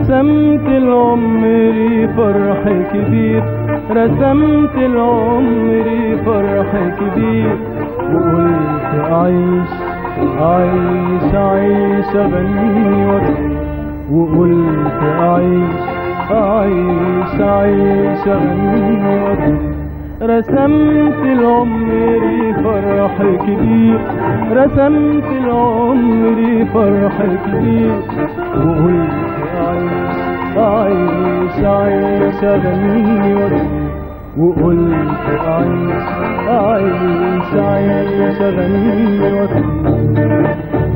رسمت العمر فرح كبير رسمت العمر فرح كبير وقلت أعيش أعيش أعيش أغني وأطير وقلت أعيش أعيش أعيش أغني وأطير رسمت العمر فرح كبير رسمت العمر فرح كبير وقلت أعيش أعيش أعيش أغني وأطير وقلت أعيش أعيش أعيش أغني وأطير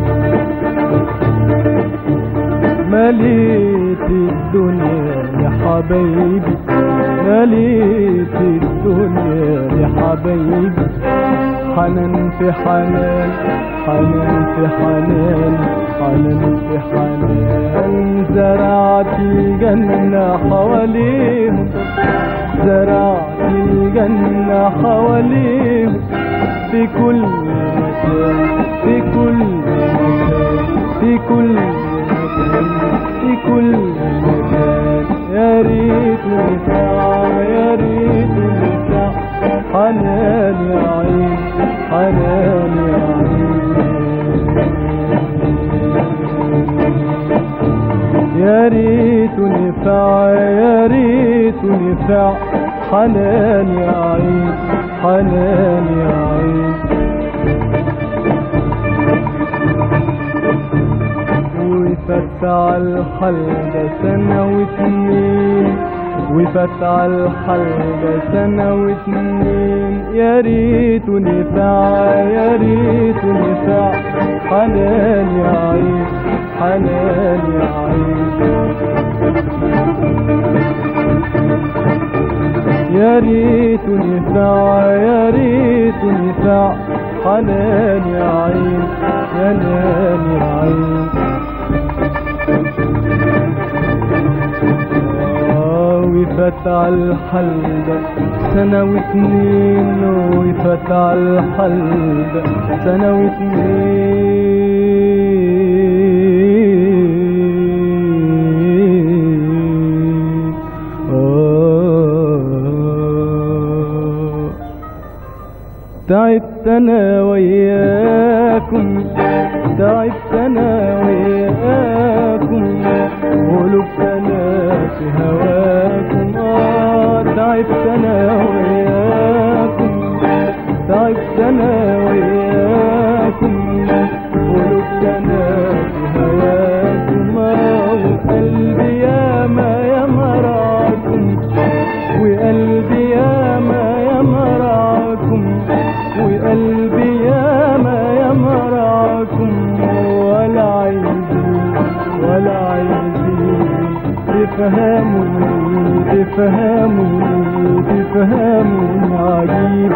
مليت الدنيا يا حبايبي مليت الدنيا يا حبايبي حنان في حنان حنان في حنان حنان في حنان زرعت الجنة حواليهم زرعت الجنة حواليهم في كل مكان في كل مكان في كل مكان في كل مكان يا ريت نساع يا ريت نساع حنان يا عين حنان يا عين يا ريت نفع يا ريت نفع حنان يا عين حنان يا عين وفات على الحلقة سنة واتنين وفات على الحلقة سنة واتنين يا ريت نفع يا ريت نفع حنان يا عين حنان يا عين يا ريت نفع يا ريت نفع حنان يا عين يا نان يا عين وفات على الحلقة سنة واتنين وفات على الحلقة سنة واتنين آه تعبت انا وياكم تعبت انا وياكم قلوبت انا في هواكم اه تعبت انا وياكم تعبت انا وياكم قلوبت انا في هواكم اه وقلبي يا ما يا مراكم وقلبي يا ما يا مراكم وقلبي يا ما يا مراكم ولا عايزين ولا عايزين تفهموني تفهموني تفهموني عجيب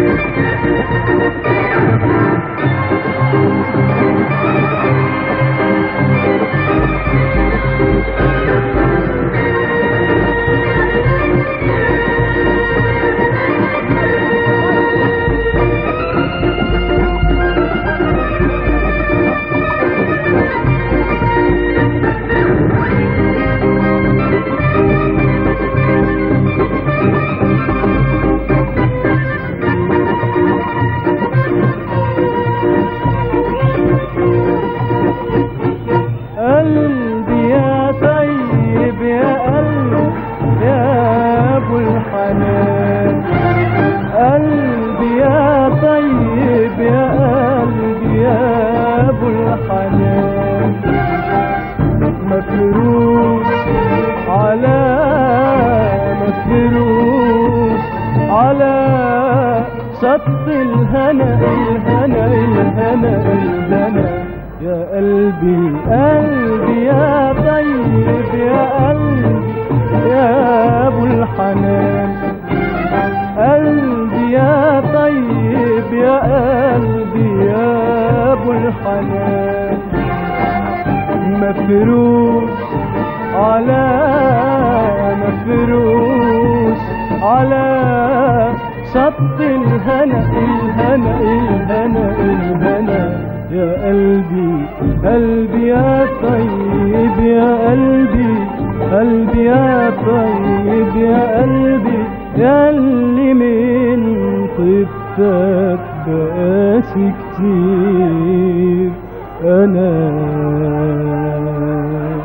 قلبي يا طيب يا قلبي يا ابو الحنان قلبي يا طيب يا قلبي يا ابو الحنان مفروش على مفروش على شط الهنا الهنا الهنا الهنا يا قلبي قلبي يا طيب يا قلبي يا ابو الحنان قلبي يا طيب يا قلبي يا ابو الحنان مفروش على مفروش على شط الهنا الهنا الهنا الهنا يا قلبي قلبي يا طيب يا قلبي قلبي يا طيب يا قلبي يا اللي من طيبتك بقاسي كتير انا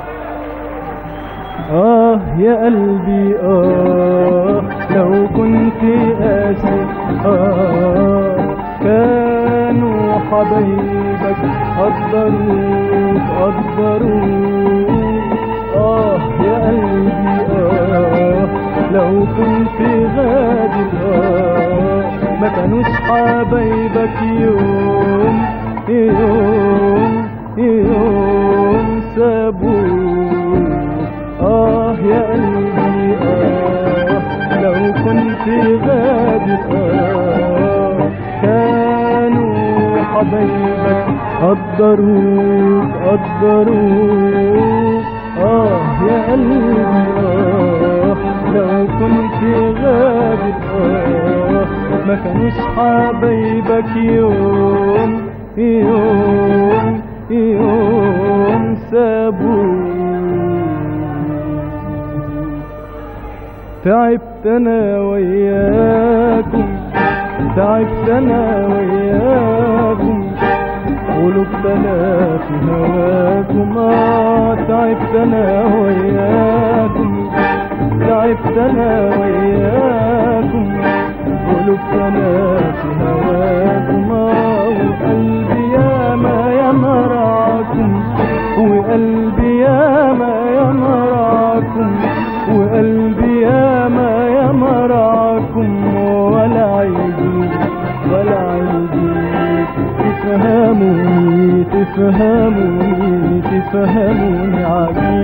آه يا قلبي آه لو كنت قاسي آه كانوا حبايبك قدروك قدروك آه يا قلبي آه لو كنت غادر آه ما كانوش حبايبك يوم يوم يوم سابوك آه يا قلبي آه لو كنت غادر آه كانوا حبايبك قدروك قدروك آه يا قلبي آه لو كنت غادر آه ما كانوش حبايبك يوم يوم يوم سابوك تعبت انا وياكم تعبت انا وياكم قلوبت انا في هواكم آه تعبت انا وياكم تعبت انا وياكم قلوبت انا في هواكم آه وقلبي يا ما يا مرعاكم وقلبي يا ما يا مرعاكم وقلبي يا ما يا مرعاكم ولا عيدي ولا عيدي تفهموني تفهموني تفهموني عجيب